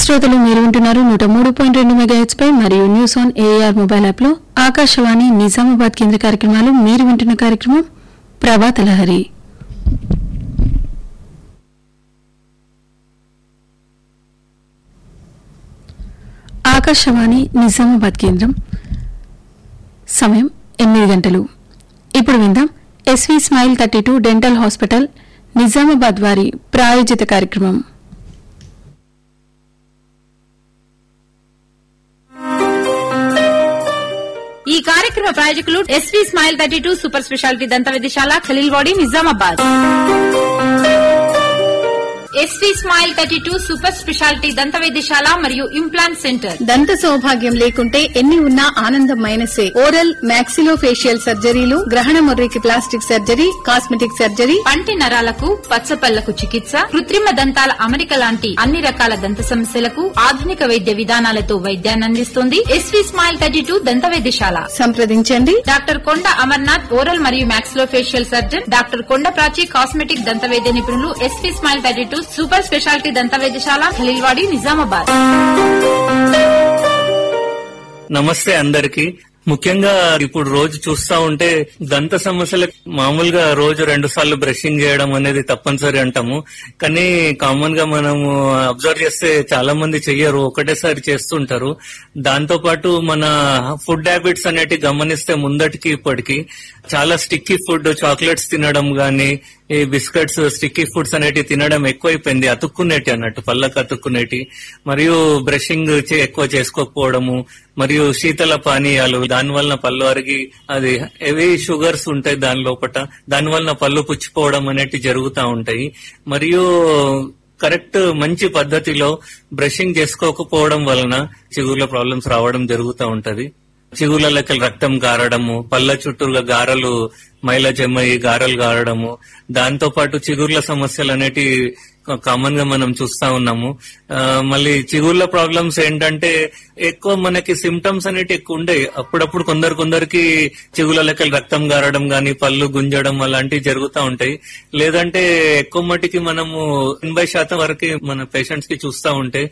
శ్రోతలు మీరు వింటున్నారు నూట మూడు పాయింట్ రెండు మెగాహెచ్ పై మరియు news on AIR mobile app లో ఆకాశవాణి నిజామాబాద్ కేంద్ర కార్యక్రమాలు మీరు వింటున్న కార్యక్రమం ప్రభాత లహరి ఆకాశవాణి నిజామాబాద్ కేంద్రం సమయం ఎనిమిది గంటలు ఇప్పుడు విందాం SV smile thirty two dental hospital Nizamabad వారి ప్రాయోజిత కార్యక్రమం ఈ కార్యక్రమ ప్రాయోజకులు SV smile thirty two super speciality దంత వైద్యశాల Khaleelwadi Nizamabad SV smile thirty two super speciality దంత వైద్యశాల మరియు ఇంప్లాంట్ సెంటర్ దంత సౌభాగ్యం లేకుంటే ఎన్ని ఉన్నా ఆనందం మైనసే ఓరల్ మాక్సిలో ఫేషియల్ సర్జరీలు గ్రహణ ముర్రికి ప్లాస్టిక్ సర్జరీ కాస్మెటిక్ సర్జరీ పంటి నరాలకు పచ్చపళ్లకు చికిత్స కృత్రిమ దంతాల అమరిక లాంటి అన్ని రకాల దంత సమస్యలకు ఆధునిక వైద్య విధానాలతో వైద్యాన్ని అందిస్తుంది ఎస్వి స్మైల్ థర్టీ టూ దంత వైద్యశాల సంప్రదించండి డాక్టర్ కొండ అమర్నాథ్ ఓరల్ మరియు మాక్సిలో ఫేషియల్ సర్జన్ డాక్టర్ కొండ ప్రాచి కాస్మెటిక్ దంత వైద్య నిపుణులు SP smile thirty two super speciality దంత వైద్యశాల ఖలీల్వాడి నిజామాబాద్ నమస్తే అందరికి ముఖ్యంగా ఇప్పుడు రోజు చూస్తా ఉంటే దంత సమస్యలకు మామూలుగా రోజు రెండు సార్లు బ్రషింగ్ చేయడం అనేది తప్పనిసరి అంటాము కానీ కామన్ గా మనము అబ్జర్వ్ చేస్తే చాలా మంది చెయ్యరు ఒకటేసారి చేస్తుంటారు దాంతో పాటు మన ఫుడ్ హ్యాబిట్స్ అనేటివి గమనిస్తే ముందటికి ఇప్పటికి చాలా స్టిక్కీ ఫుడ్ చాక్లెట్స్ తినడం గానీ ఈ బిస్కెట్స్ స్టిక్కీ ఫుడ్స్ అనేటివి తినడం ఎక్కువైపోయింది అతుక్కునేటి అన్నట్టు పళ్ళకు అతుక్కునేటి మరియు బ్రషింగ్ చే- ఎక్కువ చేసుకోకపోవడము మరియు శీతల పానీయాలు దాని వలన పళ్ళు అరిగి అది హెవీ షుగర్స్ ఉంటాయి దాని లోపట దాని వలన పళ్ళు పుచ్చిపోవడం అనేటివి జరుగుతూ ఉంటాయి మరియు కరెక్ట్ మంచి పద్ధతిలో బ్రషింగ్ చేసుకోకపోవడం వలన చిగుర్ల ప్రాబ్లమ్స్ రావడం జరుగుతూ ఉంటది చిగుర్ల లెక్కలు రక్తం గారడము పళ్ళ చుట్టూరుగా గారలు మైల జమ్మయి గారలు గారడము దాంతో పాటు చిగుర్ల సమస్యలు అనేటి కామన్ గా మనం చూస్తా ఉన్నాము ఆ, మళ్ళీ చిగుర్ల ప్రాబ్లమ్స్ ఏంటంటే ఎక్కువ మనకి సిమ్టమ్స్ అనేటి ఎక్కువ ఉండే అప్పుడప్పుడు కొందరు కొందరికి చిగుల లెక్కలు రక్తం గారడం గాని పళ్ళు గుంజడం అలాంటివి జరుగుతూ ఉంటాయి లేదంటే ఎక్కువ మటుకి మనము ఎనభై శాతం వరకు మన పేషెంట్స్ కి చూస్తా ఉంటే